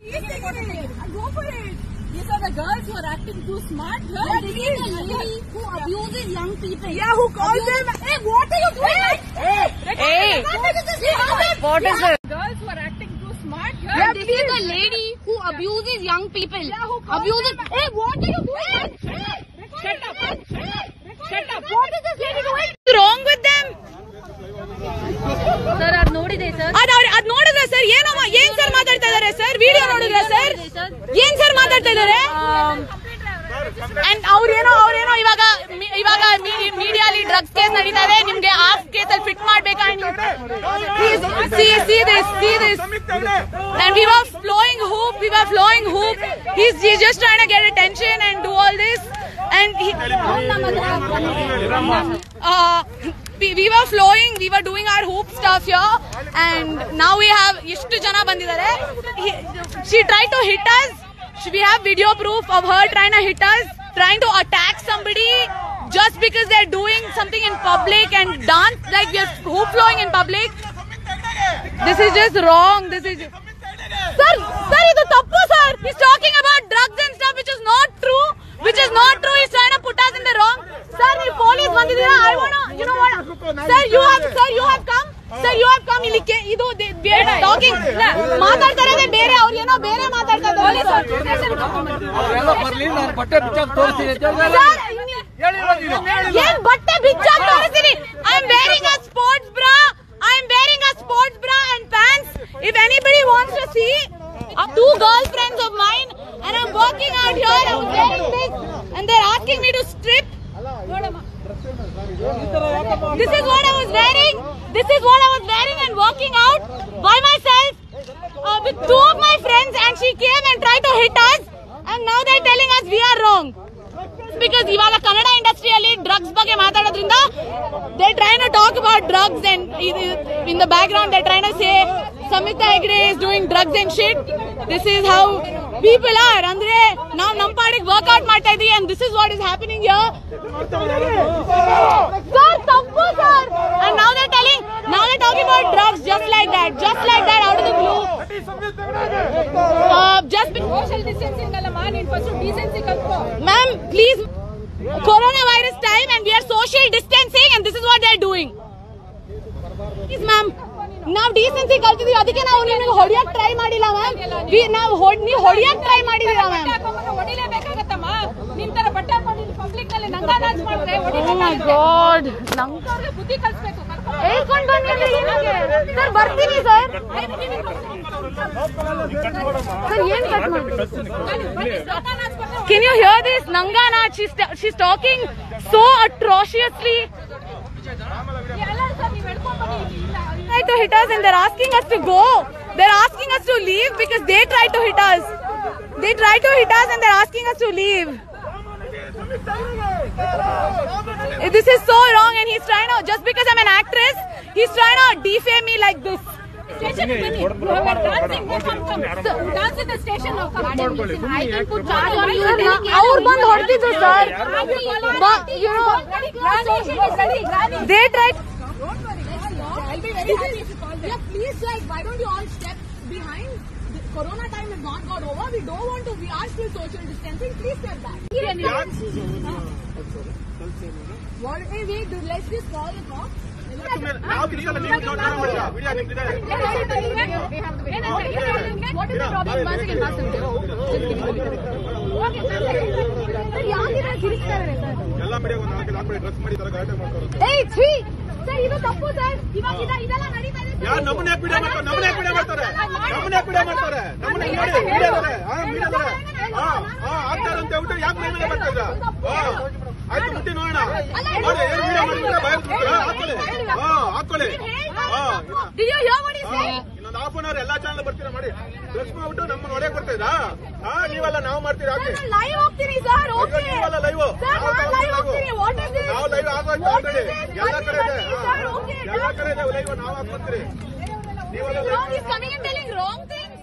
Go for it. These are the girls who are acting too smart. Girls, this is a lady who abuses young people. Yeah, who calls them? Hey, what are you doing? Hey, Hey. What is it? Girls who are acting too smart. Yeah, this is a lady who abuses young people. Abuses. Hey, what are you doing? Shut up. Shut up. What is this lady doing? What's wrong with them? Sir ಅದ್ ನೋಡಿದೆ sir ಅದ್ ಅವ್ರ್- ಅದ್ ನೋಡಿದ್ರ sir ಏನಮ್ಮ ಏನ್ sir ಮಾತಾಡ್ತಾ ಇದಾರೆ ಸರ್ ವಿಡಿಯೋ ನೋಡಿದ್ರ ಸರ್ ಏನ್ ಸರ್ ಮಾತಾಡ್ತಾ ಇದಾರೆ ಅಂಡ್ ಅವ್ರೇನೋ ಅವ್ರೇನೋ ಇವಾಗ ಮಿ- ಇವಾಗ ಮೀಡಿಯಾಲಿ ಡ್ರಗ್ಸ್ ಕೇಸ್ ನಡೀತಾ ಇದೆ ನಿಮ್ಗೆ ಆ ಕೇಸ್ ಅಲ್ಲಿ ಫಿಟ್ ಮಾಡ್ಬೇಕಾ see see this see this and we were flowing hoop, we were flowing hoop. He's, he's just trying to get attention and do all this. And he, uh, we, we were flowing, we were doing our hoop stuff here. And now we have ಎಷ್ಟು ಜನ ಬಂದಿದ್ದಾರೆ He- She tried to hit us. She- We have video proof of her trying to hit us, trying to attack somebody just because they're doing something in public and dance like we're hoop flowing in public. This is just wrong. This is sir sir ಇದು ತಪ್ಪು sir is talking about drugs and stuff which is not true which is not true is trying to put us in the wrong sir ನೀವು police ಬಂದಿದ್ದೀರಾ I want you know what sir you have sir you have come sir you have come ಇಲ್ಲಿ ಕೆ- ಇದು talking ಮಾತಾಡ್ತಾ ಇರೋದೇ ಬೇರೆ ಅವ್ರು ಏನೋ ಬೇರೆ ಮಾತಾಡ್ತಾ ಇದ್ದಾರೆ ಅವರೆಲ್ಲ ಬರ್ಲಿ ನಾನು ಬಟ್ಟೆ ಬಿಚ್ಚಾಕ್ ತೋರಿಸ್ತೀನಿ ಅಂತ ಹೇಳಿದ್ರೆ ಸರ್, ಇಲ್ಲಿ- ಏನ್ ಬಟ್ಟೆ ಬಿಚ್ಚಾಕ್ ತೋರಿಸ್ತೀನಿ I am wearing a sports bra I am wearing a sports bra and pants if anybody wants to see two girlfriends of mine and I'm working out here I'm wearing this and they're asking me to strip this is what I was wearing this is what I was wearing and working out by myself uh, with two of my friends and she came and tried to hit us and now they're telling us we are wrong because ಇವಾಗ ಕನ್ನಡ ಇಂಡಸ್ಟ್ರಿಯಲ್ಲಿ drugs ಬಗ್ಗೆ ಮಾತಾಡೋದ್ರಿಂದ they trying to talk about drugs and in the background they trying say Samita Hegde is doing drugs and shit this is how people are ಅಂದ್ರೆ ನಾವು ನಮ್ಮ ಪಾಡಿಗೆ workout ಮಾಡ್ತಾ ಇದೀವಿ and this is what is happening ಯರ್ sir ತಪ್ಪು sir and now they telling now they talking about drugs just like that just like that out of the blue just Social distancing ಅಲ್ಲಮ್ಮ ನೀನ್ first decency ಕಲ್ತ್ಕೋ Ma'am, please. Coronavirus time and we are social distancing and this is what they are doing. Please, ma'am. ನಾವು decency ಕಲ್ತಿದೀವಿ ಅದಕ್ಕೆ ನಾವು ನಿಮಗೆ ಹೊಡಿಯಕ್ try ಮಾಡಿಲ್ಲ ma'am ನಾವು ನೀವು ಹೊಡಿಯಕ್ ಟ್ರೈ ಮಾಡಿದೀರಾ ಮ್ಯಾಮ್ ಬಟ್ಟೆ ಹಾಕೊಂಡ್ಬಂದ್ರೆ ಹೊಡಿಲೇಬೇಕಾಗತ್ತಮ್ಮ ನಿಮ್ ತರ ಬಟ್ಟೆ ಹಾಕೊಂಡು ಪಬ್ಲಿಕ್ ನಲ್ಲಿ ನಂಗ ನಾಚ್ ಮಾಡಿದ್ರೆ ಗಾಡ್ ಹೊಡಿಬೇಕಾಗುತ್ತೆ ಬುದ್ಧಿ ಕಲ್ಸ್ಬೇಕು ಕರ್ಕೊಂಡು ಹೇಳ್ಕೊಂಡ್ ಬಂದಿದ್ರೆ ಏನಕ್ಕೆ ಸರ್ ಬರ್ತೀನಿ ಸರ್ ಸರ್ ಏನ್ ಕಟ್ ಮಾಡಿ Can you hear this? Nangana, she's, she's talking so atrociously. Try to hit us and they're asking us to go. They're asking us to leave because they tried to hit us. They tried to hit us and they're asking us to leave. This is so wrong and he's trying to, just because I'm an actress, he's trying to defame me like this. Station ಬನ್ನಿ dance in the station I can put charge on you ಅವ್ರು ಬಂದು ಹೊಡೆದಿದ್ರು sir they try I'll be very happy if you call them. Yeah, please, like, why don't you all step behind? The corona time has not got over. We don't want to. We are still social distancing. Please step back. What? Hey, wait, dude, let's just call the cops. What is the problem? Once again, once again. Okay, sir. ಯಾಕಿದ್ರೆ ಕಿರಿಸ್ತಾರೆ sir ಎಲ್ಲ media ಒಂದು ನಾಲ್ಕು ಹಾಕ್ಬಿಡಿ dress ಮಾಡಿ ತರ ಗಲಾಟೆ ಮಾಡ್ತಾರೆ ಏಯ್ ಛೀ ಸರ್ ಇದು ತಪ್ಪು ಸರ್ ಇವಾಗ ಇದ- ಇದೆಲ್ಲ ನಡೀತಾ ಇದೆ ಯಾರು ನಮ್ಮನ್ನ ಯಾಕೆ ವಿಡಿಯೋ ಮಾಡ್ತಾರೆ ನಮ್ಮನ್ನ ಯಾಕೆ ವಿಡಿಯೋ ಮಾಡ್ತಾರೆ ನಮ್ಮನ್ನ ಯಾಕೆ ವಿಡಿಯೋ ಮಾಡ್ತಾರೆ ನಮ್ಮನ್ನ ನೋಡಿ ಮೀಡಿಯಾದವ್ರೆ ಹಾ ಮೀಡಿಯಾದವ್ರೆ ಹಾ ಹಾ ಆಗ್ತಾರೆ ಅಂತ ಹೇಳ್ಬಿಟ್ಟು ಯಾಕೆ ಮೈ ಮೇಲೆ ಬರ್ತಾ ಇದ್ರ ಹಾ ಆಯ್ತು ಮುಟ್ಟಿ ನೋಡೋಣ ನೋಡಿ ಏನ್ ವಿಡಿಯೋ ಮಾಡ್ಬಿಟ್ರೆ ಭಯ ಬಿಡ್ತೀರಾ? ಹಾಕೊಳ್ಳಿ ಹಾ ಹಾಕೊಳ್ಳಿ ಹಾ Did you hear what he said? ಇನ್ನೊಂದು ಹಾಫ್ ಅನ್ ಅವರ್ ಎಲ್ಲಾ ಚಾನಲ್ ಬರ್ತೀರಾ ಮಾಡಿ ಡ್ರೆಸ್ ಮಾಡ್ಬಿಟ್ಟು ನಮ್ಮನ್ನ ಹೊಡೆಯಕ್ ಬರ್ತಾ ಇದ್ದಾ ಹಾ ನೀವೆಲ್ಲ ನಾವು ಮಾಡ್ತೀರಾ ಹಾಕಿ ನಾನು ಲೈವ್ ಹೋಗ್ತೀನಿ ಸರ್ ಅಯ್ಯೋ ಓಕೆ ನೀವೆಲ್ಲ ಲೈವ್ ಸರ್ ನಾನು ಲೈವ್ ಹೋಗ್ತೀನಿ ವಾಟ್ ಇಸ್ ದಿಸ್ ನಾವು ಲೈವ್ ಆಗೋಯ್ತು ಆಲ್ರೆಡಿ ಎಲ್ಲ ಕಡೆ ಇದೆ ಹಾ. ಸರ್ ಓಕೆ ಎಲ್ಲ ಕಡೆ ಇದೆ ಲೈವ್ ನಾವು ಹಾಕ್ಬರ್ತೀರಿ ನೀವೆಲ್ಲ wrong live is coming and telling wrong things